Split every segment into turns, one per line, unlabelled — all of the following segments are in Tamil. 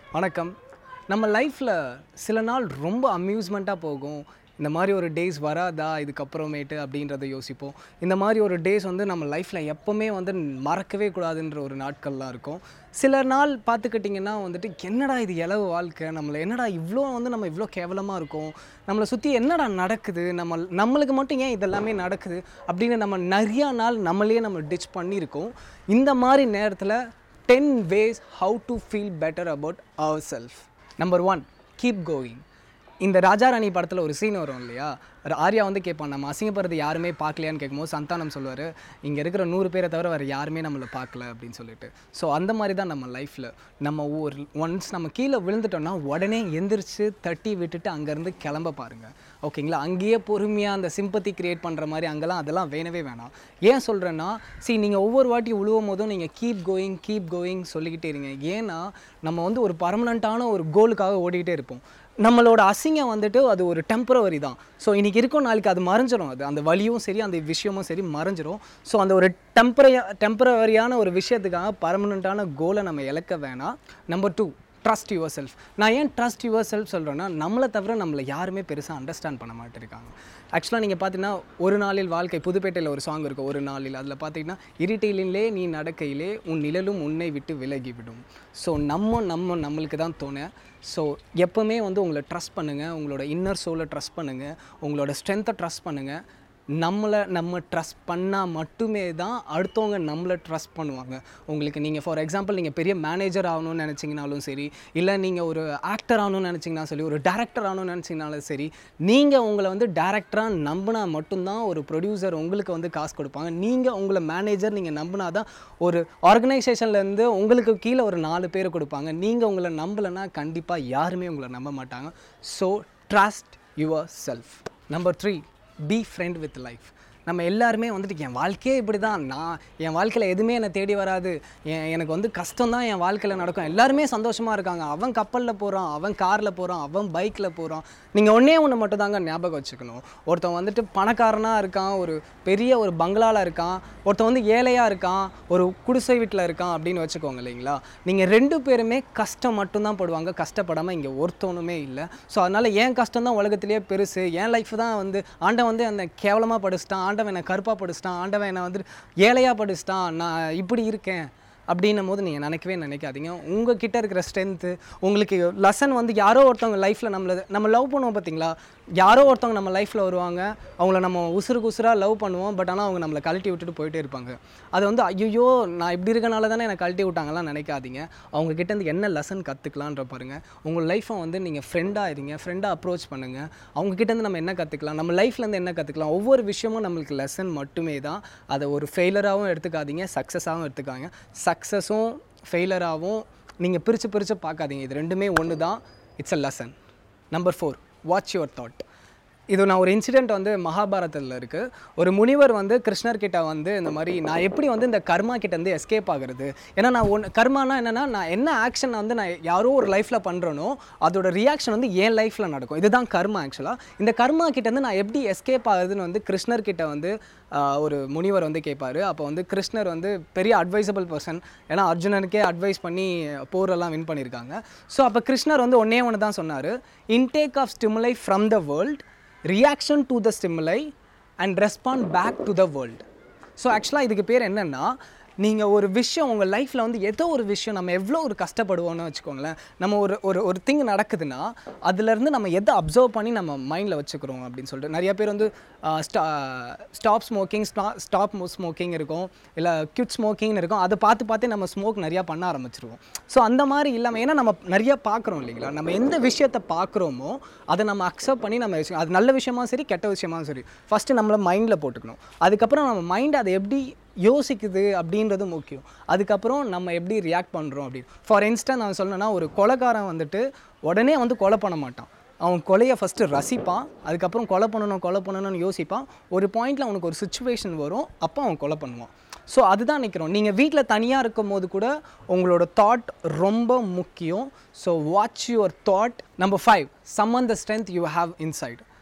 வணக்கம் நம்ம லைஃப்பில் சில நாள் ரொம்ப அம்யூஸ்மெண்ட்டாக போகும் இந்த மாதிரி ஒரு டேஸ் வராதா இதுக்கப்புறமேட்டு அப்படின்றத யோசிப்போம் இந்த மாதிரி ஒரு டேஸ் வந்து நம்ம லைஃப்பில் எப்போவுமே வந்து மறக்கவே கூடாதுன்ற ஒரு நாட்கள்லாம் இருக்கும் சில நாள் பார்த்துக்கிட்டிங்கன்னா வந்துட்டு என்னடா இது இளவு வாழ்க்கை நம்மளை என்னடா இவ்வளோ வந்து நம்ம இவ்வளோ கேவலமாக இருக்கோம் நம்மளை சுற்றி என்னடா நடக்குது நம்ம நம்மளுக்கு மட்டும் ஏன் இதெல்லாமே நடக்குது அப்படின்னு நம்ம நிறையா நாள் நம்மளையே நம்ம டிச் பண்ணியிருக்கோம் இந்த மாதிரி நேரத்தில் ten ways how to feel better about our self number one keep going இந்த ராஜா ராணி படத்தில் ஒரு சீன் வரும் இல்லையா ஒரு ஆர்யா வந்து கேட்பான் நம்ம அசிங்கப்படுறது யாருமே பார்க்கலையான்னு கேட்கும்போது சந்தானம் சொல்லுவார் இங்கே இருக்கிற நூறு பேரை தவிர வேறு யாருமே நம்மளை பார்க்கல அப்படின்னு சொல்லிட்டு ஸோ அந்த மாதிரி தான் நம்ம லைஃப்பில் நம்ம ஒரு ஒன்ஸ் நம்ம கீழே விழுந்துட்டோம்னா உடனே எந்திரிச்சு தட்டி விட்டுட்டு அங்கேருந்து கிளம்ப பாருங்கள் ஓகேங்களா அங்கேயே பொறுமையாக அந்த சிம்பத்தி கிரியேட் பண்ணுற மாதிரி அங்கெல்லாம் அதெல்லாம் வேணவே வேணாம் ஏன் சொல்கிறேன்னா see நீங்கள் ஒவ்வொரு வாட்டி உழுவும் போதும் நீங்கள் கீப் கோயிங் கீப் கோயிங் சொல்லிக்கிட்டே இருங்க ஏன்னா நம்ம வந்து ஒரு பர்மனண்ட்டான ஒரு கோலுக்காக ஓடிக்கிட்டே இருப்போம் நம்மளோட அசிங்கம் வந்துட்டு அது ஒரு டெம்பரவரி தான் ஸோ இன்றைக்கி இருக்கும் நாளைக்கு அது மறைஞ்சிரும் அது அந்த வலியும் சரி அந்த விஷயமும் சரி மறைஞ்சிரும் ஸோ அந்த ஒரு டெம்பரையா டெம்பரவரியான ஒரு விஷயத்துக்காக பர்மனண்ட்டான கோலை நம்ம இழக்க வேணாம் number two trust your self நான் ஏன் ட்ரஸ்ட் யுவர் செல்ஃப் சொல்கிறேன்னா நம்மளை தவிர நம்மளை யாருமே பெருசாக அண்டர்ஸ்டாண்ட் பண்ண மாட்டிருக்காங்க ஆக்சுவலாக நீங்கள் பார்த்தீங்கன்னா ஒரு நாளில் வாழ்க்கை புதுப்பேட்டையில் ஒரு சாங் இருக்கும் ஒரு நாளில் அதில் பார்த்தீங்கன்னா இருட்டிலே நீ நடக்கையிலே உன் நிழலும் உன்னை விட்டு விலகி விடும் ஸோ நம்ம நம்ம நம்மளுக்கு தான் தோண ஸோ எப்போவுமே வந்து உங்களை ட்ரஸ்ட் பண்ணுங்கள் உங்களோட இன்னர் சோலை ட்ரஸ்ட் பண்ணுங்கள் உங்களோட ஸ்ட்ரென்த்தை ட்ரஸ்ட் பண்ணுங்கள் நம்மளை நம்ம ட்ரஸ்ட் பண்ணால் மட்டுமே தான் அடுத்தவங்க நம்மளை ட்ரஸ்ட் பண்ணுவாங்க உங்களுக்கு நீங்கள் ஃபார் எக்ஸாம்பிள் நீங்கள் பெரிய மேனேஜர் ஆகணும்னு நினச்சிங்கனாலும் சரி இல்லை நீங்கள் ஒரு ஆக்டர் ஆகணும்னு நினச்சிங்கன்னா சரி ஒரு டேரக்டர் ஆகணும்னு நினச்சிங்கனாலும் சரி நீங்கள் உங்களை வந்து டேரக்டராக நம்பினா மட்டும்தான் ஒரு ப்ரொடியூசர் உங்களுக்கு வந்து காசு கொடுப்பாங்க நீங்கள் உங்களை மேனேஜர் நீங்கள் நம்பினா தான் ஒரு ஆர்கனைசேஷன்லேருந்து உங்களுக்கு கீழே ஒரு நாலு பேர் கொடுப்பாங்க நீங்கள் உங்களை நம்பலைன்னா கண்டிப்பாக யாருமே உங்களை நம்ப மாட்டாங்க so trust your self number three be friend with life நம்ம எல்லாருமே வந்துட்டு என் வாழ்க்கையே இப்படி தான் நான் என் வாழ்க்கையில் எதுவுமே என்னை தேடி வராது என் எனக்கு வந்து கஷ்டம் தான் என் வாழ்க்கையில் நடக்கும் எல்லாருமே சந்தோஷமாக இருக்காங்க அவன் கப்பலில் போகிறான் அவன் காரில் போகிறான் அவன் பைக்கில் போகிறான் நீங்கள் ஒன்றே ஒன்று மட்டும் தாங்க ஞாபகம் வச்சுக்கணும் ஒருத்தன் வந்துட்டு பணக்காரனாக இருக்கான் ஒரு பெரிய ஒரு பங்களாவில் இருக்கான் ஒருத்தன் வந்து ஏழையாக இருக்கான் ஒரு குடிசை வீட்டில் இருக்கான் அப்படின்னு வச்சுக்கோங்க இல்லைங்களா நீங்கள் ரெண்டு பேருமே கஷ்டம் மட்டும்தான் படுவாங்க கஷ்டப்படாமல் இங்கே ஒருத்தவனுமே இல்லை ஸோ அதனால் என் கஷ்டம் தான் உலகத்திலேயே பெருசு என் லைஃப் தான் வந்து ஆண்டவன் வந்து அந்த கேவலமாக படிச்சிட்டான் ஆண்டவன் என்னை கருப்பாக படிச்சிட்டான் ஆண்டவன் என்னை வந்து ஏழையாக படிச்சிட்டான் நான் இப்படி இருக்கேன் அப்படின்னும் போது நீங்கள் நினைக்கவே நினைக்காதீங்க உங்கள் கிட்ட இருக்கிற ஸ்ட்ரென்த்து உங்களுக்கு லெசன் வந்து யாரோ ஒருத்தவங்க லைஃப்பில் நம்மள நம்ம லவ் பண்ணுவோம் பார்த்தீங்களா யாரோ ஒருத்தவங்க நம்ம லைஃப்பில் வருவாங்க அவங்கள நம்ம உசுருக்கு உசுராக லவ் பண்ணுவோம் பட் ஆனால் அவங்க நம்மளை கழட்டி விட்டுட்டு போயிட்டே இருப்பாங்க அது வந்து ஐயோ நான் இப்படி இருக்கனால தானே என்னை கழட்டி விட்டாங்கலாம் நினைக்காதீங்க அவங்க கிட்ட இருந்து என்ன லெசன் கற்றுக்கலான்ற பாருங்க உங்கள் லைஃப்பை வந்து நீங்கள் ஃப்ரெண்டாக இருங்க ஃப்ரெண்டாக அப்ரோச் பண்ணுங்கள் அவங்க கிட்ட இருந்து நம்ம என்ன கற்றுக்கலாம் நம்ம லைஃப்லேருந்து என்ன கற்றுக்கலாம் ஒவ்வொரு விஷயமும் நம்மளுக்கு லெசன் மட்டுமே தான் அதை ஒரு ஃபெயிலராகவும் எடுத்துக்காதீங்க சக்ஸஸாகவும் எடுத்துக்காங்க சக்ஸஸும் ஃபெயிலராகவும் நீங்கள் பிரித்து பிரித்து பார்க்காதீங்க இது ரெண்டுமே ஒன்று தான் it's a lesson number four watch your thought இது நான் ஒரு இன்சிடெண்ட் வந்து மகாபாரதத்தில் இருக்குது ஒரு முனிவர் வந்து கிருஷ்ணர் கிட்ட வந்து இந்த மாதிரி நான் எப்படி வந்து இந்த கர்மா கிட்ட இருந்து எஸ்கேப் ஆகுறது ஏன்னா நான் ஒன்று கர்மானா என்னென்னா நான் என்ன ஆக்ஷன் வந்து நான் யாரோ ஒரு லைஃப்பில் பண்ணுறேனோ அதோட ரியாக்ஷன் வந்து என் லைஃப்பில் நடக்கும் இதுதான் கர்மா ஆக்சுவலாக இந்த கர்மா கிட்டேருந்து நான் எப்படி எஸ்கேப் ஆகுதுன்னு வந்து கிருஷ்ணர் கிட்ட வந்து ஆஹ், ஒரு முனிவர் வந்து கேட்பாரு அப்போ வந்து கிருஷ்ணர் வந்து பெரிய அட்வைசபிள் பர்சன் ஏன்னா அர்ஜுனனுக்கே அட்வைஸ் பண்ணி போரெல்லாம் வின் பண்ணியிருக்காங்க ஸோ அப்போ கிருஷ்ணர் வந்து ஒன்றே ஒன்று தான் சொன்னார் intake of stimuli from the world reaction to the stimuli and respond back to the world so ஆக்சுவலாக இதுக்கு பேர் என்னென்னா நீங்கள் ஒரு விஷயம் உங்கள் லைஃப்பில் வந்து ஏதோ ஒரு விஷயம் நம்ம எவ்வளோ ஒரு கஷ்டப்படுவோம்னு வச்சுக்கோங்களேன் நம்ம ஒரு ஒரு ஒரு திங் நடக்குதுன்னா அதுலேருந்து நம்ம எதை அப்சர்வ் பண்ணி நம்ம மைண்டில் வச்சுக்கிறோம் அப்படின்னு சொல்லிட்டு நிறைய பேர் வந்து ஸ்டாப் ஸ்மோக்கிங் ஸ்டாப் ஸ்மோக்கிங் இருக்கும் இல்லை கியூட் ஸ்மோக்கிங்னு இருக்கும் அதை பார்த்து பார்த்து நம்ம ஸ்மோக் நிறையா பண்ண ஆரம்பிச்சிருவோம் ஸோ அந்த மாதிரி இல்லாமல் ஏன்னா நம்ம நிறைய பார்க்குறோம் இல்லைங்களா நம்ம எந்த விஷயத்தை பார்க்குறோமோ அதை நம்ம அக்செப்ட் பண்ணி நம்ம வச்சுக்கணும் அது நல்ல விஷயமா சரி கெட்ட விஷயமா சரி ஃபஸ்ட்டு நம்மளை மைண்டில் போட்டுக்கணும் அதுக்கப்புறம் நம்ம மைண்ட் அதை எப்படி யோசிக்குது அப்படின்றது முக்கியம் அதுக்கப்புறம் நம்ம எப்படி ரியாக்ட் பண்ணுறோம் அப்படின்னு ஃபார் இன்ஸ்டன்ட் நான் சொல்லணும்னா ஒரு கொலைக்காரன் வந்துட்டு உடனே வந்து கொலை பண்ண மாட்டான் அவன் கொலையை ஃபஸ்ட்டு ரசிப்பான் அதுக்கப்புறம் கொலை பண்ணணும் கொலை பண்ணணும்னு யோசிப்பான் ஒரு பாயிண்டில் அவனுக்கு ஒரு சுச்சுவேஷன் வரும் அப்போ அவன் கொலை பண்ணுவான் ஸோ அதுதான் நிற்கிறோம் நீங்கள் வீட்டில் தனியாக இருக்கும் போது கூட உங்களோட தாட் ரொம்ப முக்கியம் so watch your thought number five summon the strength you have inside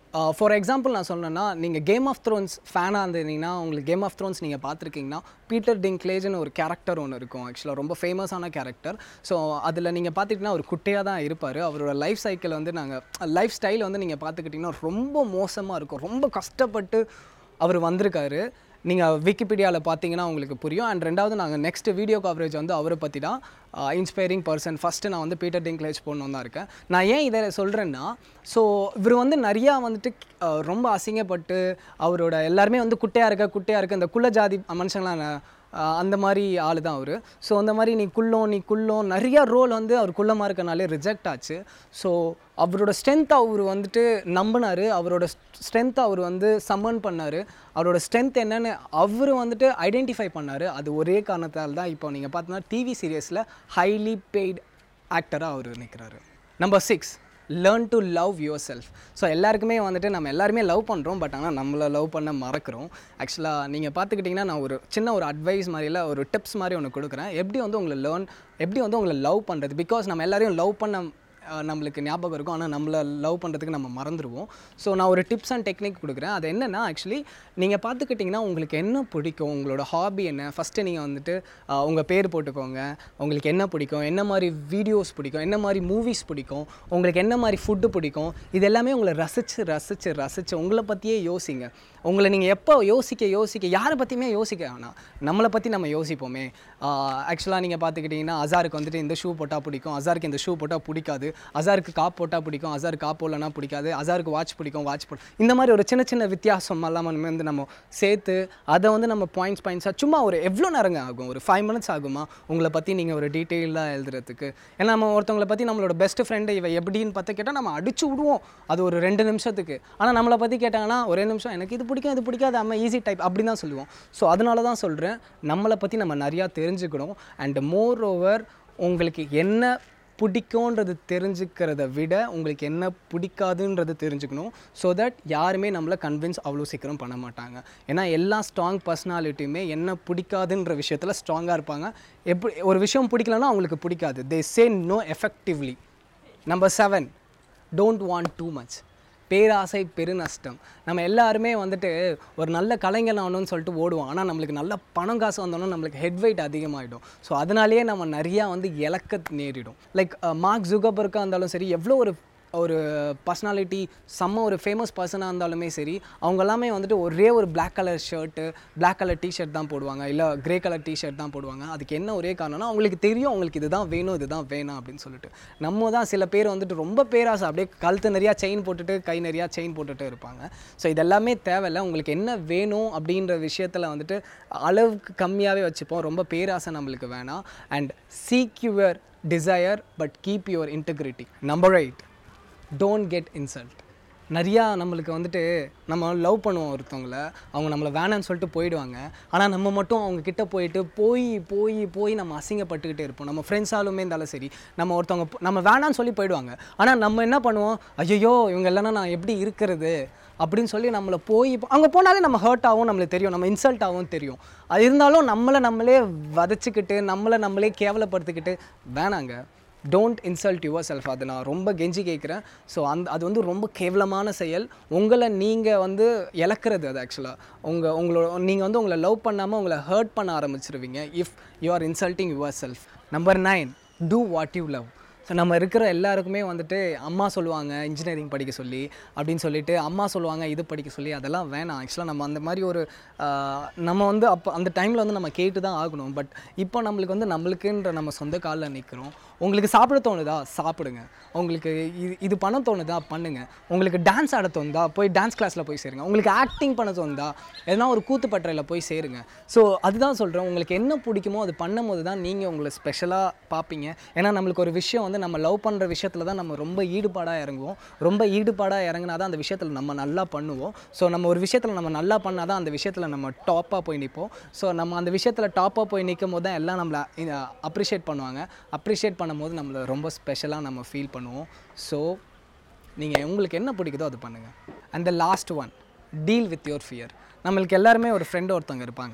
for example நான் சொன்னேன்னா நீங்கள் கேம் ஆஃப் த்ரோன்ஸ் ஃபேனாக இருந்தீங்கன்னா உங்களுக்கு கேம் ஆஃப் த்ரோன்ஸ் நீங்கள் பார்த்துருக்கீங்கன்னா பீட்டர் டிங்க்லேஜ்னு ஒரு கேரக்டர் ஒன்று இருக்கும் ஆக்சுவலாக ரொம்ப ஃபேமஸான கேரக்டர் ஸோ அதில் நீங்கள் பார்த்துக்கிட்டிங்கன்னா ஒரு குட்டையாக தான் இருப்பார் அவரோட லைஃப் சைக்கிள் வந்து நாங்கள் லைஃப் ஸ்டைல் வந்து நீங்கள் பார்த்துக்கிட்டிங்கன்னா ரொம்ப மோசமாக இருக்கும் ரொம்ப கஷ்டப்பட்டு அவர் வந்திருக்காரு நீங்கள் விக்கிபீடியாவில் பார்த்தீங்கன்னா உங்களுக்கு புரியும் அண்ட் ரெண்டாவது நாங்கள் நெக்ஸ்ட் வீடியோ கவரேஜ் வந்து அவரை பற்றி தான் இன்ஸ்பைரிங் பர்சன் ஃபஸ்ட்டு நான் வந்து பீட்டர் டிங்க்லேஜ் போடணும் தான் இருக்கேன் நான் ஏன் இதை சொல்கிறேன்னா ஸோ இவர் வந்து நிறையா வந்துட்டு அஹ், ரொம்ப அசிங்கப்பட்டு அவரோட எல்லாருமே வந்து குட்டையாக இருக்க குட்டையாக இருக்க இந்த குள்ள ஜாதி மனுஷங்களாம் ஆஹ் அந்த மாதிரி ஆள் தான் அவர் ஸோ அந்த மாதிரி நீ குள்ளம் நீ குள்ளம் நிறையா ரோல் வந்து அவர் குள்ளமாக இருக்கனாலே ரிஜெக்ட் ஆச்சு ஸோ அவரோட ஸ்ட்ரென்த் அவர் வந்துட்டு நம்பினார் அவரோட ஸ்ட்ரென்த் அவர் வந்து சம்மன் பண்ணார் அவரோட ஸ்ட்ரென்த் என்னன்னு அவர் வந்துட்டு ஐடென்டிஃபை பண்ணார் அது ஒரே காரணத்தால் தான் இப்போ நீங்கள் பார்த்தீங்கன்னா டிவி சீரியஸில் ஹைலி பெய்டு ஆக்டராக அவர் நிற்கிறாரு number six learn to love your self so எல்லாருக்குமே வந்துட்டு நம்ம எல்லாருமே லவ் பண்ணுறோம் பட் ஆனால் நம்மளை லவ் பண்ண மறக்கிறோம் ஆக்சுவலாக நீங்கள் பார்த்துக்கிட்டிங்கன்னா நான் ஒரு சின்ன ஒரு அட்வைஸ் மாதிரில ஒரு டிப்ஸ் மாதிரி ஒன்று கொடுக்குறேன் எப்படி வந்து உங்களை லேர்ன் எப்படி வந்து உங்களை லவ் பண்ணுறது பிகாஸ் நம்ம எல்லாரையும் லவ் பண்ண அஹ், நம்மளுக்கு ஞாபகம் இருக்கும் ஆனால் நம்மளை லவ் பண்ணுறதுக்கு நம்ம மறந்துடுவோம் ஸோ நான் ஒரு டிப்ஸ் அண்ட் டெக்னிக் கொடுக்குறேன் அது என்னென்னா ஆக்சுவலி நீங்கள் பார்த்துக்கிட்டிங்கன்னா உங்களுக்கு என்ன பிடிக்கும் உங்களோட ஹாபி என்ன ஃபஸ்ட்டு நீங்கள் வந்துட்டு உங்கள் பேர் போட்டுக்கோங்க உங்களுக்கு என்ன பிடிக்கும் என்ன மாதிரி வீடியோஸ் பிடிக்கும் என்ன மாதிரி மூவிஸ் பிடிக்கும் உங்களுக்கு என்ன மாதிரி ஃபுட்டு பிடிக்கும் இது எல்லாமே உங்களை ரசித்து ரசித்து ரசித்து உங்களை பற்றியே யோசிங்க உங்களை நீங்கள் எப்போ யோசிக்க யோசிக்க யாரை பற்றியுமே யோசிக்க வேணாம் நம்மளை பற்றி நம்ம யோசிப்போமே ஆக்சுவலாக நீங்கள் பார்த்துக்கிட்டிங்கன்னா அசாருக்கு வந்துட்டு இந்த ஷூ போட்டால் பிடிக்கும் அசாருக்கு இந்த ஷூ போட்டால் பிடிக்காது அசாருக்கு காப் போட்டால் பிடிக்கும் அசாருக்கு காப் போடலன்னா பிடிக்காது அசாருக்கு வாட்ச் பிடிக்கும் வாட்ச் போட இந்த மாதிரி ஒரு சின்ன சின்ன வித்தியாசம் எல்லாம் நம்ம வந்து நம்ம சேர்த்து அதை வந்து நம்ம பாயிண்ட்ஸ் பாயிண்ட்ஸாக சும்மா ஒரு எவ்வளோ நேரங்க ஆகும் ஒரு ஃபைவ் மினிட்ஸ் ஆகுமா உங்களை பற்றி நீங்கள் ஒரு டீட்டெயிலாக எழுதுறதுக்கு ஏன்னா நம்ம ஒருத்தவங்களை பற்றி நம்மளோட பெஸ்ட் ஃப்ரெண்டு இவ எப்படின்னு பார்த்து கேட்டால் நம்ம அடிச்சு விடுவோம் அது ஒரு ரெண்டு நிமிஷத்துக்கு ஆனால் நம்மளை பற்றி கேட்டாங்கன்னா ஒரே நிமிஷம் எனக்கு இது பிடிக்கும் இது பிடிக்காது அம்மா ஈஸி டைப் அப்படி தான் சொல்லுவோம் ஸோ அதனால தான் சொல்கிறேன் நம்மளை பற்றி நம்ம நிறையா தெரிஞ்சுக்கணும் அண்ட் மோர் ஓவர் உங்களுக்கு என்ன பிடிக்கும்ன்றது தெரிஞ்சுக்கிறத விட உங்களுக்கு என்ன பிடிக்காதுன்றது தெரிஞ்சுக்கணும் ஸோ தட் யாருமே நம்மளை கன்வின்ஸ் அவ்வளோ சீக்கிரம் பண்ண மாட்டாங்க ஏன்னா எல்லா ஸ்ட்ராங் பர்சனாலிட்டியுமே என்ன பிடிக்காதுன்ற விஷயத்தில் ஸ்ட்ராங்காக இருப்பாங்க எப்படி ஒரு விஷயம் பிடிக்கலன்னா அவங்களுக்கு பிடிக்காது they say no effectively number seven don't want too much பேராசை பெருநஷ்டம் நம்ம எல்லாருமே வந்துட்டு ஒரு நல்ல கலைஞர் ஆகணும்னு சொல்லிட்டு ஓடுவோம் ஆனால் நம்மளுக்கு நல்ல பணம் காசு வந்தோன்னா நம்மளுக்கு ஹெட் வெயிட் அதிகமாகிடும் ஸோ அதனாலேயே நம்ம நிறையா வந்து இலக்க நேரிடும் லைக் மார்க் ஜுகபர்க்காக இருந்தாலும் சரி எவ்வளோ ஒரு ஒரு பர்சனாலிட்டி செம்ம ஒரு ஃபேமஸ் பர்சனாக இருந்தாலுமே சரி அவங்க எல்லாமே வந்துட்டு ஒரே ஒரு Black colour shirt Black colour T-shirt தான் போடுவாங்க இல்லை கிரே கலர் டிஷர்ட் தான் போடுவாங்க அதுக்கு என்ன ஒரே காரணம்னா அவங்களுக்கு தெரியும் அவங்களுக்கு இதுதான் வேணும் இதுதான் வேணாம் அப்படின்னு சொல்லிட்டு நம்ம தான் சில பேர் வந்துட்டு ரொம்ப பேராசை அப்படியே கழுத்து நிறையா செயின் போட்டுட்டு கை நிறையா செயின் போட்டுட்டு இருப்பாங்க ஸோ இதெல்லாமே தேவையில்ல உங்களுக்கு என்ன வேணும் அப்படின்ற விஷயத்தில் வந்துட்டு அளவுக்கு கம்மியாகவே வச்சுப்போம் ரொம்ப பேராசை நம்மளுக்கு வேணாம் and seek your desire but keep your integrity number eight don't get insult நிறையா நம்மளுக்கு வந்துட்டு நம்ம லவ் பண்ணுவோம் ஒருத்தவங்கள அவங்க நம்மளை வேணான்னு சொல்லிட்டு போயிடுவாங்க ஆனால் நம்ம மட்டும் அவங்க கிட்ட போயிட்டு போய் போய் போய் நம்ம அசிங்கப்பட்டுக்கிட்டே இருப்போம் நம்ம ஃப்ரெண்ட்ஸாலுமே இருந்தாலும் சரி நம்ம ஒருத்தவங்க போ- நம்ம வேணான்னு சொல்லி போயிடுவாங்க ஆனால் நம்ம என்ன பண்ணுவோம் ஐயோ இவங்க இல்லைன்னா நான் எப்படி இருக்கிறது அப்படின்னு சொல்லி நம்மளை போய் அங்கே போனாலே நம்ம ஹர்ட் ஆகும் நம்மளுக்கு தெரியும் நம்ம இன்சல்ட் ஆகும் தெரியும் அது இருந்தாலும் நம்மளை நம்மளே வதச்சிக்கிட்டு நம்மளை நம்மளே கேவலப்படுத்திக்கிட்டு வேணாங்க டோன்ட் இன்சல்ட் யுவர் செல்ஃப் அது நான் ரொம்ப கெஞ்சி கேட்குறேன் ஸோ அந்த அது வந்து ரொம்ப கேவலமான செயல் உங்களை நீங்கள் வந்து இழக்கிறது அது ஆக்சுவலாக உங்கள் உங்களோட நீங்கள் வந்து உங்களை லவ் பண்ணாமல் உங்களை ஹர்ட் பண்ண ஆரம்பிச்சிருவீங்க if you are insulting your self number nine do what you love so நம்ம இருக்கிற எல்லாருக்குமே வந்துட்டு அம்மா சொல்லுவாங்க இன்ஜினியரிங் படிக்க சொல்லி அப்படின்னு சொல்லிட்டு அம்மா சொல்லுவாங்க இது படிக்க சொல்லி அதெல்லாம் வேணாம் ஆக்சுவலாக நம்ம அந்த மாதிரி ஒரு ஆஹ், நம்ம வந்து அப்போ அந்த டைமில் வந்து நம்ம கேட்டு தான் ஆகணும் பட் இப்போ நம்மளுக்கு வந்து நம்மளுக்குன்ற நம்ம சொந்த காலில் நிற்கிறோம் உங்களுக்கு சாப்பிட தோணுதா சாப்பிடுங்க உங்களுக்கு இது இது பண்ண தோணுதா பண்ணுங்க உங்களுக்கு டான்ஸ் ஆட தோணுதா போய் டான்ஸ் கிளாஸில் போய் சேருங்க உங்களுக்கு ஆக்டிங் பண்ண தோணுதா எதனா ஒரு கூத்துப்பட்டறையில் போய் சேருங்க ஸோ அதுதான் சொல்கிறேன் உங்களுக்கு என்ன பிடிக்குமோ அது பண்ணும்போது தான் நீங்கள் உங்களை ஸ்பெஷலாக பார்ப்பீங்க ஏன்னா நம்மளுக்கு ஒரு விஷயம் வந்து நம்ம லவ் பண்ணுற விஷயத்தில் தான் நம்ம ரொம்ப ஈடுபாடாக இறங்குவோம் ரொம்ப ஈடுபாடாக இறங்குனா தான் அந்த விஷயத்தில் நம்ம நல்லா பண்ணுவோம் ஸோ நம்ம ஒரு விஷயத்தில் நம்ம நல்லா பண்ணால் தான் அந்த விஷயத்தில் நம்ம டாப்பாக போய் நிற்போம் ஸோ நம்ம அந்த விஷயத்தில் டாப்பாக போய் நிற்கும் போது தான் எல்லாம் நம்மளை அப்ரிஷியேட் பண்ணுவாங்க அப்ரிஷியேட் பண்ணும்போது நம்மளை ரொம்ப ஸ்பெஷலாக நம்ம ஃபீல் பண்ணுவோம் ஸோ நீங்கள் உங்களுக்கு என்ன பிடிக்குதோ அது பண்ணுங்கள் and the last one deal with your fear நம்மளுக்கு எல்லாருமே ஒரு ஃப்ரெண்டு ஒருத்தவங்க இருப்பாங்க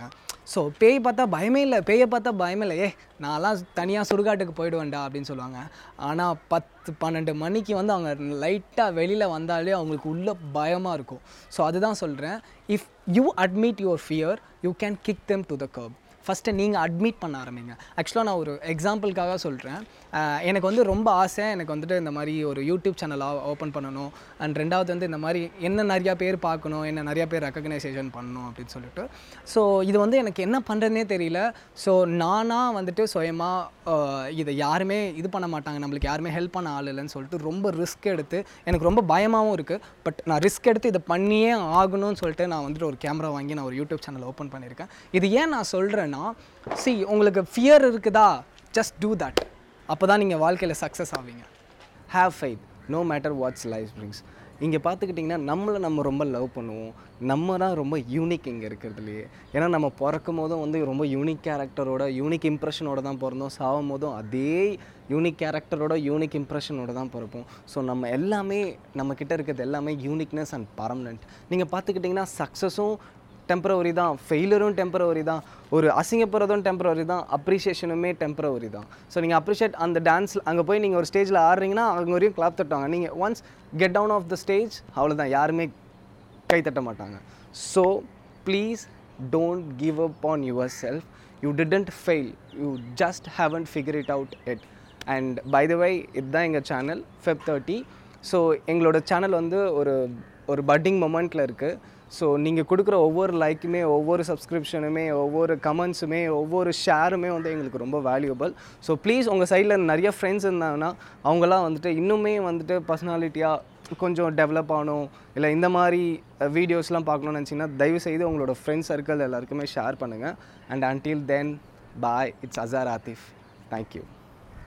ஸோ பேய் பார்த்தா பயமே இல்லை பேயை பார்த்தா பயமே இல்லை ஏ நான்லாம் தனியாக சுடுகாட்டுக்கு போயிடுவேன்டா அப்படின்னு சொல்லுவாங்க ஆனால் பத்து பன்னெண்டு மணிக்கு வந்து அவங்க லைட்டாக வெளியில் வந்தாலே அவங்களுக்கு உள்ள பயமாக இருக்கும் ஸோ அதுதான் சொல்கிறேன் if you admit your fear you can kick them to the curb first நீங்கள் அட்மிட் பண்ண ஆரம்பிங்க ஆக்சுவலாக நான் ஒரு எக்ஸாம்பிளுக்காக சொல்கிறேன் எனக்கு வந்து ரொம்ப ஆசை எனக்கு வந்துட்டு இந்த மாதிரி ஒரு யூடியூப் சேனல் ஓப்பன் பண்ணணும் அண்ட் ரெண்டாவது வந்து இந்த மாதிரி என்ன நிறையா பேர் பார்க்கணும் என்ன நிறையா பேர் ரெக்கக்னைசேஷன் பண்ணணும் அப்படின்னு சொல்லிட்டு ஸோ இது வந்து எனக்கு என்ன பண்ணுறதுனே தெரியல ஸோ நானாக வந்துட்டு சுயமாக இதை யாருமே இது பண்ண மாட்டாங்க நம்மளுக்கு யாருமே ஹெல்ப் பண்ண ஆள் இல்லைன்னு சொல்லிட்டு ரொம்ப ரிஸ்க் எடுத்து எனக்கு ரொம்ப பயமாகவும் இருக்குது பட் நான் ரிஸ்க் எடுத்து இதை பண்ணியே ஆகணும்னு சொல்லிட்டு நான் வந்துட்டு ஒரு கேமரா வாங்கி நான் ஒரு யூடியூப் சேனல் ஓப்பன் பண்ணியிருக்கேன் இது ஏன் நான் சொல்கிறேன்னா சி உங்களுக்கு ஃபியர் இருக்குதா ஜஸ்ட் டூ தட் அப்போ தான் நீங்கள் வாழ்க்கையில் சக்ஸஸ் ஆவீங்க have fight no matter what's life brings இங்கே பார்த்துக்கிட்டிங்கன்னா நம்மளை நம்ம ரொம்ப லவ் பண்ணுவோம் நம்ம தான் ரொம்ப யூனிக் இங்கே இருக்கிறதுலையே ஏன்னா நம்ம பிறக்கும் போதும் வந்து ரொம்ப யூனிக் கேரக்டரோட யூனிக் இம்ப்ரெஷனோட தான் பிறந்தோம் சாகும் போதும் அதே யூனிக் கேரக்டரோட யூனிக் இம்ப்ரெஷனோட தான் பிறப்போம் ஸோ நம்ம எல்லாமே நம்ம கிட்ட இருக்கிறது எல்லாமே யூனிக்னஸ் அண்ட் பர்மனெண்ட் நீங்கள் பார்த்துக்கிட்டிங்கன்னா சக்ஸஸும் டெம்பரவரி தான் ஃபெயிலரும் டெம்பரவரி தான் ஒரு அசிங்கப்படுறதும் டெம்பரவரி தான் அப்ரிஷியேஷனுமே டெம்பரவரி தான் ஸோ நீங்கள் அப்ரிஷியேட் அந்த டான்ஸில் அங்கே போய் நீங்கள் ஒரு ஸ்டேஜில் ஆடுறீங்கன்னா அங்கே வரையும் கிளாப் தட்டுவாங்க நீங்கள் once get down of the stage அவ்வளோதான் யாருமே கை தட்ட மாட்டாங்க so please don't give up on your self you didn't fail you just haven't figure it out it and by the way இதுதான் எங்கள் சேனல் ஃபெப் தேர்ட்டி ஸோ எங்களோட சேனல் வந்து ஒரு ஒரு பட்டிங் மொமெண்ட்டில் இருக்குது ஸோ நீங்கள் கொடுக்குற ஒவ்வொரு லைக்குமே ஒவ்வொரு சப்ஸ்கிரிப்ஷனுமே ஒவ்வொரு கமெண்ட்ஸுமே ஒவ்வொரு ஷேருமே வந்து எங்களுக்கு ரொம்ப வேல்யூபிள் ஸோ ப்ளீஸ் உங்கள் சைடில் நிறைய ஃப்ரெண்ட்ஸ் இருந்தாங்கன்னா அவங்களாம் வந்துட்டு இன்னுமே வந்துட்டு பர்சனாலிட்டியாக கொஞ்சம் டெவலப் ஆகணும் இல்லை இந்த மாதிரி வீடியோஸ்லாம் பார்க்கணும்னு நினச்சிங்கன்னா தயவுசெய்து உங்களோட ஃப்ரெண்ட்ஸ் சர்க்கிள் எல்லாருக்குமே ஷேர் பண்ணுங்கள் and until then bye it's Azhar Athif thank you